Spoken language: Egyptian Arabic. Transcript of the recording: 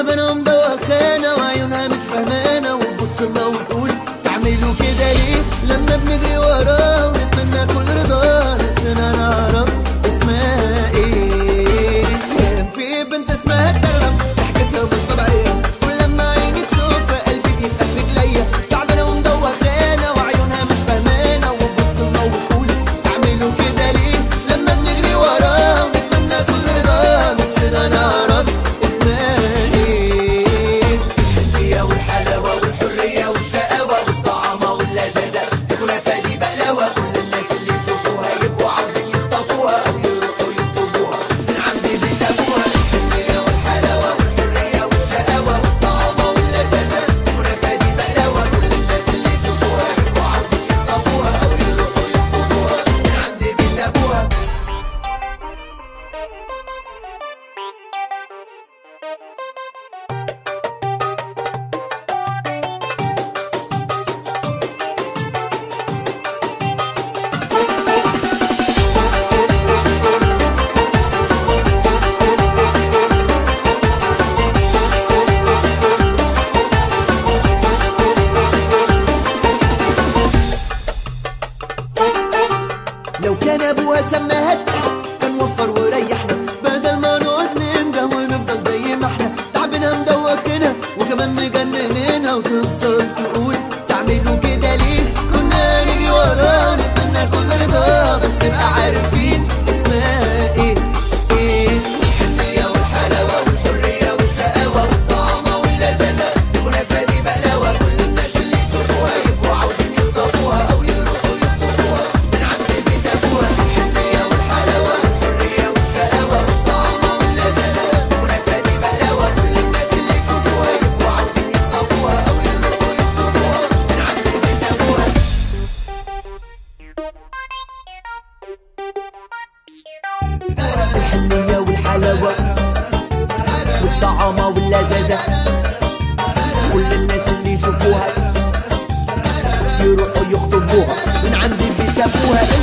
تعبانة ومدوخانة وعيونها مش فهمانة وتبص لنا وتقول تعملوا كده ليه لما بنجري وراه ونتمنى كل رضا نفسنا نعرف اسمها ايه كان في بنت اسمها الدرم ضحكتها مش طبيعية كل لما عيني تشوفها قلبي بيبقى في رجليا تعبانة ومدوخانة وعيونها مش فهمانة وتبص لنا وتقول تعملوا كده ليه لما بنجري وراه ونتمنى كل رضا نفسنا نعرف اسمها ايه الحنية والحلاوة والحرية والشقاوة والطعامة واللذاذة الكنافة دي بقلاوة كل الناس اللي يشوفوها يبقوا عاوزين يخطفوها أو يروحوا يخطبوها من عند بيت أبوها الحنية والحلاوة والحرية والشقاوة والطعامة واللذاذة الكنافة دي بقلاوة كل الناس اللي يشوفوها يبقوا عاوزين يخطفوها أو يروحوا يخطبوها من عند بيت أبوها لو كان ابوها سماها كان وفر وريحنا بدل ما نقعد نندم ونفضل زي ما احنا تعبنا مدوخنا وكمان مجنننا وتفضل تقول تعملوا كده ليه كنا نيجي وراه نتمنى كل رضا بس نبقى عارفين اسمها ايه ايه الحنية والحلاوة والحرية والشقاوة والطعامة واللذاذة الكنافة دي بقلاوة كل الناس اللي يشوفوها يبقوا عاوزين يخطفوها أو يروحوا يخطفوها من عند بيت أبوها الحنية والحلاوة والحرية والشقاوة والطعامة واللذاذة الكنافة دي بقلاوة كل الناس اللي يشوفوها يبقوا عاوزين يخطفوها أو يروحوا يخطفوها من عند بيت أبوها الحنية والحلاوة والطعامة واللذاذة كل الناس اللي يشوفوها يروحوا يخطبوها من عند بيت ابوها